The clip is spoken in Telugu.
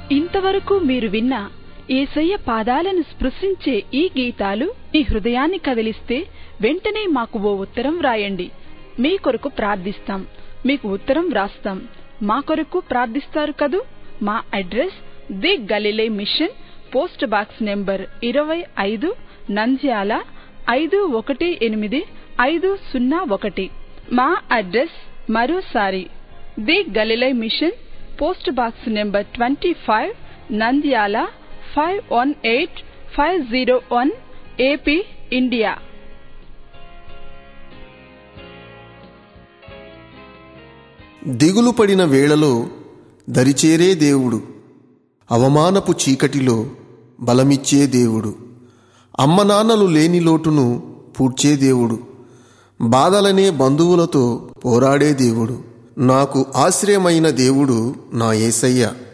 ఇంతవరకు మీరు విన్న ఏసయ్య పాదాలను స్పృశించే ఈ గీతాలు మీ హృదయాన్ని కదిలిస్తే వెంటనే మాకు ఓ ఉత్తరం వ్రాయండి మీ కొరకు ప్రార్థిస్తాం మీకు ఉత్తరం వ్రాస్తాం మా కొరకు ప్రార్థిస్తారు కదూ మా address the Galilee mission post box number ఇరవై ఐదు నంద్యాల ఐదు ఒకటి ఎనిమిది ఐదు సున్నా ఒకటి మా అడ్రస్ మరోసారి the Galilee mission post box number twenty five Nandyal five one eight five zero one AP India దిగులు పడిన వేళలో దరిచేరే దేవుడు అవమానపు చీకటిలో బలమిచ్చే దేవుడు అమ్మ నాన్నలు లేని లోటును పూడ్చే దేవుడు బాధలనే బంధువులతో పోరాడే దేవుడు నాకు ఆశ్రయమైన దేవుడు నా ఏసయ్య